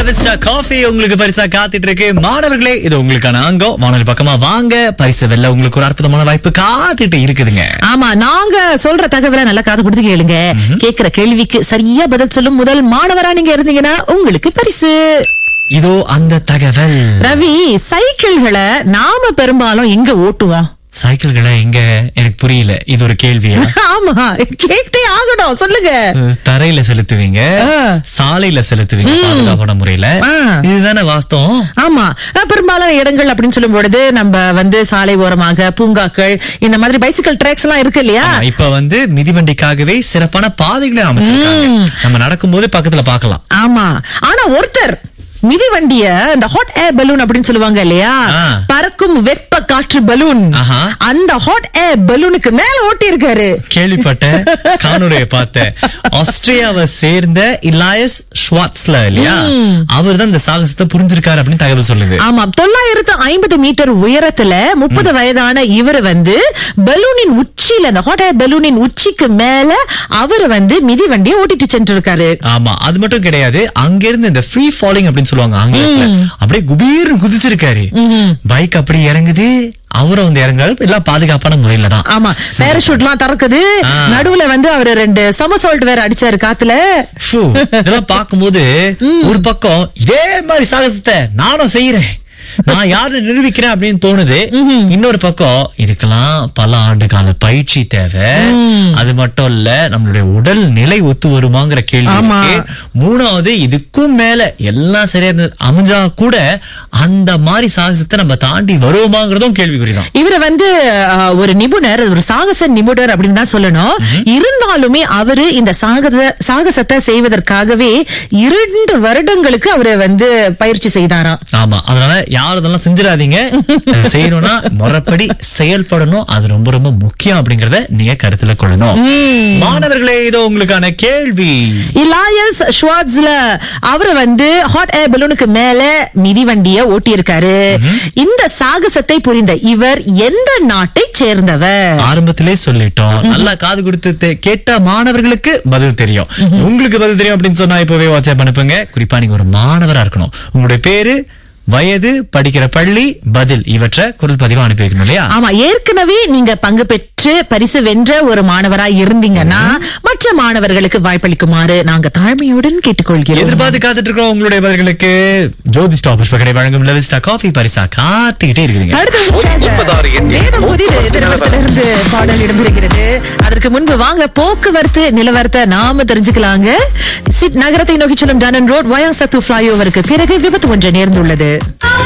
Levista coffee உங்களுக்கு பரிசா காத்துட்டு இருக்கு மாணவர்களே இது உங்களுக்கான அங்கம் வானொலி பக்கமா வாங்க பரிசு வெல்ல உங்களுக்கு ஒரு அற்புதமான வாய்ப்பு காத்துட்டு இருக்குதுங்க ஆமா நாங்க சொல்ற தகவலை நல்லா காது கொடுத்து கேளுங்க கேக்குற கேள்விக்கு சரியா பதில் சொல்லும் முதல் மாணவரா நீங்க இருந்தீங்கன்னா உங்களுக்கு பரிசு இதோ அந்த தகவல் ரவி சைக்கிள்களை நாம பெரும்பாலும் எங்க ஓட்டுவோம் சைக்கிள்களை எங்க எனக்கு புரியல இது ஒரு கேள்வியா ஆமா கேட்டே ஆகணும் சொல்லுங்க தரையில செலுத்துவீங்க ஆ. சாலையில செலுத்துவீங்க பாதுகாப்பான முறையில ஆ. இதுதானே வாஸ்தவம் ஆமா அஹ் பெரும்பாலான இடங்கள் அப்படின்னு சொல்லும் பொழுது நம்ம வந்து சாலை ஓரமாக பூங்காக்கள் இந்த மாதிரி பைசிக்கல் ட்ராக்ஸ் எல்லாம் இருக்கு இல்லையா ஆமா, இப்ப வந்து மிதிவண்டிக்காகவே சிறப்பான பாதைகளை அமைச்சிருக்காங்க நம்ம நடக்கும்போது பக்கத்துல பார்க்கலாம் ஆமா ஆனா ஒருத்தர் மிதிவண்டிய இந்த ஹாட் ஏர் பலூன் அப்படின்னு சொல்லுவாங்க இல்லையா ஆ. பறக்கும் வெப்ப காற்று பலூன் ஆஹா. அந்த ஹாட் ஏர் பலூனுக்கு மேல ஓட்டி இருக்காரு கேள்விப்பட்டேன் காணொலியை பார்த்தேன் ஆஸ்திரியாவை சேர்ந்த இலாயஸ் ஷ்வாட்ஸ்ல இல்லையா அவர் தான் இந்த சாகசத்தை புரிஞ்சிருக்காரு அப்படின்னு தகவல் சொல்லுது ஆமா தொள்ளாயிரத்து ஐம்பது மீட்டர் உயரத்துல முப்பது வயதான இவர் வந்து பலூனின் உச்சியில அந்த ஹாட் ஏர் பலூனின் உச்சிக்கு மேல அவர் வந்து மிதிவண்டியை ஓட்டிட்டு சென்று இருக்காரு ஆமா அது மட்டும் கிடையாது அங்க இருந்து இந்த ஃப்ரீ ஃபாலிங் அப்படின்னு சொல்லுவாங்க ஆங்கிலத்துல அப்படியே குபீர்னு குதிச்சிருக்காரு பைக் அப்படி இறங்குது அவரும் வந்து இறங்குறாரு எல்லாம் பாதுகாப்பான முறையில தான் ஆமா பேராஷூட் எல்லாம் திறக்குது ஆ. நடுவுல வந்து அவரு ரெண்டு சமசோல்ட் வேற அடிச்சாரு காத்துல ஃபு, இதெல்லாம் பார்க்கும்போது ஒரு பக்கம் இதே மாதிரி சாகசத்தை நானும் செய்யறேன் நான் யாரு நிரூபிக்கிறேன் அப்படின்னு தோணுது இன்னொரு பக்கம் இதுக்கெல்லாம் பல ஆண்டு கால பயிற்சி தேவை அது மட்டும் இல்ல நம்மளுடைய உடல் நிலை ஒத்து வருமாங்கிற கேள்வி ஆமா. இருக்கு மூணாவது இதுக்கும் மேல எல்லாம் சரியா இருந்து- அமைஞ்சா கூட அந்த மாதிரி சாகசத்தை நம்ம தாண்டி வருவோமாங்கிறதும் கேள்விக்குறிதான் இவரை வந்து அஹ், ஒரு நிபுணர் ஒரு சாகச நிபுணர் அப்படின்னு தான் சொல்லணும் இருந்தாலுமே அவரு இந்த சாகத சாகசத்தை செய்வதற்காகவே இரண்டு வருடங்களுக்கு அவரு வந்து பயிற்சி செய்தாராம் ஆமா அதனால யாரும் இதெல்லாம் செஞ்சிடாதீங்க அதை செய்யணும்னா முறைப்படி செயல்படணும் அது ரொம்ப ரொம்ப முக்கியம் அப்படிங்கறத நீங்க கருத்துல கொள்ளணும் மாணவர்களே இதோ உங்களுக்கான கேள்வி இலாயஸ் ஷ்வாட்ஸ்ல அவரு வந்து ஹாட் ஏர் பலூனுக்கு மேல மிதிவண்டிய ஓட்டி இருக்காரு இந்த சாகசத்தை புரிந்த இவர் எந்த நாட்டை சேர்ந்தவர் ஆரம்பத்திலே சொல்லிட்டோம் நல்லா காது கொடுத்து தே- கேட்ட மாணவர்களுக்கு பதில் தெரியும் உங்களுக்கு பதில் தெரியும் அப்படின்னு சொன்னா இப்பவே வாட்ஸ்அப் அனுப்புங்க குறிப்பா நீங்க ஒரு மாணவரா இருக்கணும் உங்களுடைய பேரு வயது படிக்கிற பள்ளி பதில் இவற்றை குரல் பதிவா அனுப்பி வைக்கணும் இல்லையா ஆமா ஏற்கனவே நீங்க பங்கு பெற்று பரிசு வென்ற ஒரு மாணவரா இருந்தீங்கன்னா மற்ற மாணவர்களுக்கு வாய்ப்பளிக்குமாறு நாங்க தாழ்மையுடன் கேட்டுக்கொள்கிறோம் எதிர்பார்த்து காத்துட்டு இருக்கோம் உங்களுடைய பதில்களுக்கு ஜோதி ஸ்டாப் புஷ்பக்கடை வழங்கும் லெவிஸ்டா காஃபி பரிசா காத்துக்கிட்டே இருக்கிறீங்க ஒன்பதாறு எட்டு வேதம் புதிது திரைப்படத்திலிருந்து பாடல் இடம்பெறுகிறது அதற்கு முன்பு வாங்க போக்குவரத்து நிலவரத்தை நாம தெரிஞ்சுக்கலாங்க சிட் நகரத்தை நோக்கி செல்லும் டனன் ரோட் வயா சத்து பிளைஓவருக்கு பிறகு விபத்து ஒன்று நேர்ந்துள்ளது